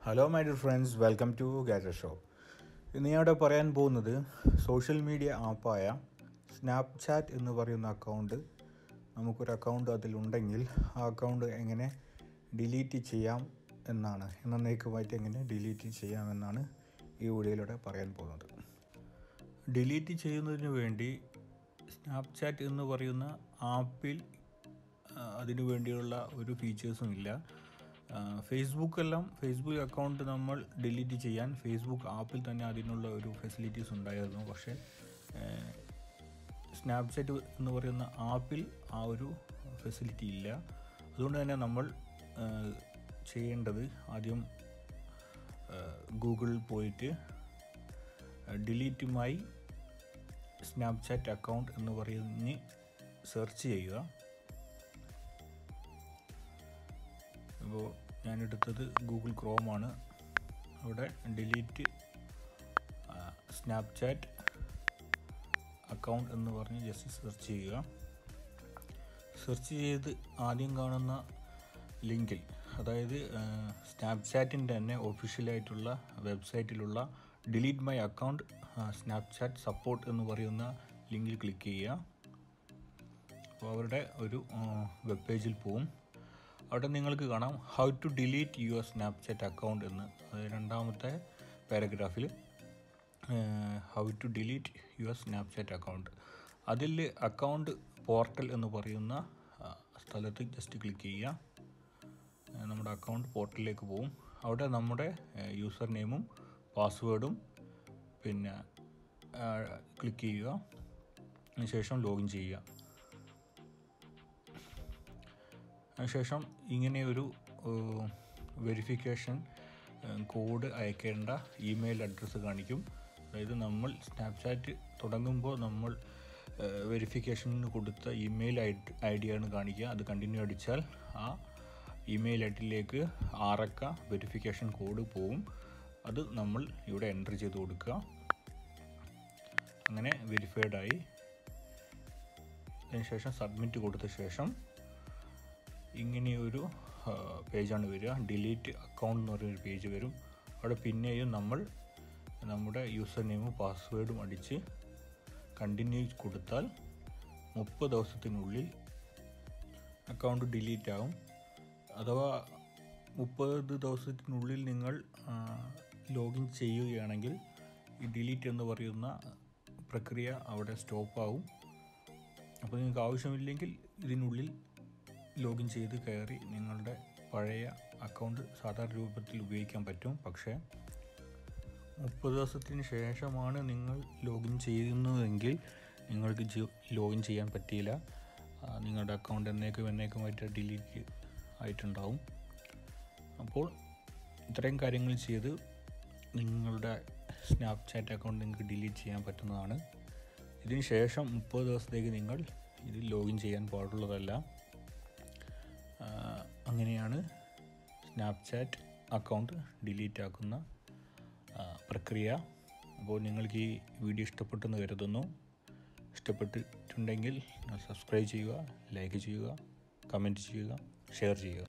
hello my dear friends welcome to Gajar show ഇന്ന് ഞാൻ ഇവിടെ പറയാൻ പോകുന്നത് സോഷ്യൽ മീഡിയ ആപ്പായ സ്നാപ്ചാറ്റ് എന്ന് പറയുന്ന അക്കൗണ്ട് നമുക്കൊരു അക്കൗണ്ട് അതിലുണ്ടെങ്കിൽ ആ അക്കൗണ്ട് എങ്ങനെ ഡിലീറ്റ് ചെയ്യാം എന്നാണ് എന്നേക്കുമായിട്ട് എങ്ങനെ ഡിലീറ്റ് ചെയ്യാമെന്നാണ് ഈ വീഡിയോയിലൂടെ പറയാൻ പോകുന്നത് ഡിലീറ്റ് ചെയ്യുന്നതിന് വേണ്ടി സ്നാപ്ചാറ്റ് എന്ന് പറയുന്ന ആപ്പിൽ ആ, അതിനു വേണ്ടിയുള്ള ഒരു ഫീച്ചേഴ്സും ഇല്ല ആ, ഫേസ്ബുക്കെല്ലാം ഫേസ്ബുക്ക് അക്കൗണ്ട് നമ്മൾ ഡിലീറ്റ് ചെയ്യാൻ ഫേസ്ബുക്ക് ആപ്പിൽ തന്നെ അതിനുള്ള ഒരു ഫെസിലിറ്റീസ് ഉണ്ടായിരുന്നു പക്ഷേ സ്നാപ്ചാറ്റ് എന്ന് പറയുന്ന ആപ്പിൽ ആ ഒരു ഫെസിലിറ്റി ഇല്ല അതുകൊണ്ട് തന്നെ നമ്മൾ ആ, ചെയ്യേണ്ടത് ആദ്യം ഗൂഗിളിൽ പോയിട്ട് ഡിലീറ്റ് മൈ സ്നാപ്ചാറ്റ് അക്കൗണ്ട് എന്ന് പറഞ്ഞ് സെർച്ച് ചെയ്യുക അപ്പോൾ ഞാൻ എടുത്തത് ഗൂഗിൾ ക്രോമാണ് അവിടെ ഡിലീറ്റ് സ്നാപ്ചാറ്റ് അക്കൗണ്ട് എന്ന് പറഞ്ഞ് ജസ്റ്റ് സെർച്ച് ചെയ്യുക സെർച്ച് ചെയ്ത് ആദ്യം കാണുന്ന ലിങ്കിൽ അതായത് സ്നാപ്ചാറ്റിൻ്റെ തന്നെ ഒഫീഷ്യലായിട്ടുള്ള വെബ്സൈറ്റിലുള്ള delete my account Snapchat support എന്ന് പറയുന്ന ലിങ്കിൽ ക്ലിക്ക് ചെയ്യുക അപ്പോൾ അവരുടെ ഒരു വെബ് പേജിൽ പോവും അവിടെ നിങ്ങൾക്ക് കാണാം how to delete your Snapchat account എന്ന് അത് രണ്ടാമത്തെ പാരഗ്രാഫിൽ how to delete your Snapchat account അതിൽ അക്കൗണ്ട് പോർട്ടൽ എന്ന് പറയുന്ന ആ, സ്ഥലത്ത് ജസ്റ്റ് ക്ലിക്ക് ചെയ്യുക ആ, നമ്മുടെ അക്കൗണ്ട് പോർട്ടലിലേക്ക് പോവും അവിടെ നമ്മുടെ യൂസർ നെയിമും പാസ്വേഡും പിന്നെ ക്ലിക്ക് ചെയ്യുക അതിനുശേഷം ലോഗിൻ ചെയ്യുക അതിനുശേഷം ഇങ്ങനെ ഒരു വെരിഫിക്കേഷൻ കോഡ് അയക്കേണ്ട ഇമെയിൽ അഡ്രസ്സ് കാണിക്കും അതായത് നമ്മൾ സ്നാപ്ചാറ്റ് തുടങ്ങുമ്പോൾ നമ്മൾ വെരിഫിക്കേഷന് കൊടുത്ത ഇമെയിൽ ഐ ഡിയാണ് കാണിക്കുക അത് കണ്ടിന്യൂ അടിച്ചാൽ ആ ഇമെയിൽ ഐ ഡിയിലേക്ക് ആറക്ക വെരിഫിക്കേഷൻ കോഡ് പോവും അത് നമ്മൾ ഇവിടെ എൻ്റർ ചെയ്ത് കൊടുക്കുക അങ്ങനെ വെരിഫൈഡ് ആയി അതിനുശേഷം സബ്മിറ്റ് കൊടുത്ത ശേഷം ഇങ്ങനെയൊരു ആ, പേജാണ് വരിക ഡിലീറ്റ് അക്കൗണ്ട് എന്ന് പറയുന്നൊരു പേജ് വരും അവിടെ പിന്നെയും നമ്മൾ നമ്മുടെ യൂസർ നെയിമും പാസ്വേഡും അടിച്ച് കണ്ടിന്യൂ കൊടുത്താൽ മുപ്പത് ദിവസത്തിനുള്ളിൽ അക്കൗണ്ട് ഡിലീറ്റ് ആവും അഥവാ മുപ്പത് ദിവസത്തിനുള്ളിൽ നിങ്ങൾ ലോഗിൻ ചെയ്യുകയാണെങ്കിൽ ഈ ഡിലീറ്റ് എന്ന് പറയുന്ന പ്രക്രിയ അവിടെ സ്റ്റോപ്പ് ആവും അപ്പോൾ നിങ്ങൾക്ക് ആവശ്യമില്ലെങ്കിൽ ഇതിനുള്ളിൽ ലോഗിൻ ചെയ്ത് കയറി നിങ്ങളുടെ പഴയ അക്കൗണ്ട് സാധാരണ രൂപത്തിൽ ഉപയോഗിക്കാൻ പറ്റും പക്ഷേ മുപ്പത് ദിവസത്തിന് ശേഷമാണ് നിങ്ങൾ ലോഗിൻ ചെയ്യുന്നതെങ്കിൽ നിങ്ങൾക്ക് ജി- ലോഗിൻ ചെയ്യാൻ പറ്റിയില്ല ആ, നിങ്ങളുടെ അക്കൗണ്ട് എന്നേക്കും എന്നേക്കുമായിട്ട് ഡിലീറ്റ് ആയിട്ടുണ്ടാവും അപ്പോൾ ഇത്രയും കാര്യങ്ങൾ ചെയ്ത് നിങ്ങളുടെ സ്നാപ്ചാറ്റ് അക്കൗണ്ട് നിങ്ങൾക്ക് ഡിലീറ്റ് ചെയ്യാൻ പറ്റുന്നതാണ് ഇതിന് ശേഷം മുപ്പത് ദിവസത്തേക്ക് നിങ്ങൾ ഇത് ലോഗിൻ ചെയ്യാൻ പാടുള്ളതല്ല ആ, അങ്ങനെയാണ് സ്നാപ്ചാറ്റ് അക്കൗണ്ട് ഡിലീറ്റ് ആക്കുന്ന ആ, പ്രക്രിയ അപ്പോൾ നിങ്ങൾക്ക് ഈ വീഡിയോ ഇഷ്ടപ്പെട്ടെന്ന് കരുതുന്നു ഇഷ്ടപ്പെട്ടിട്ടുണ്ടെങ്കിൽ സബ്സ്ക്രൈബ് ചെയ്യുക ലൈക്ക് ചെയ്യുക കമൻറ്റ് ചെയ്യുക ഷെയർ ചെയ്യുക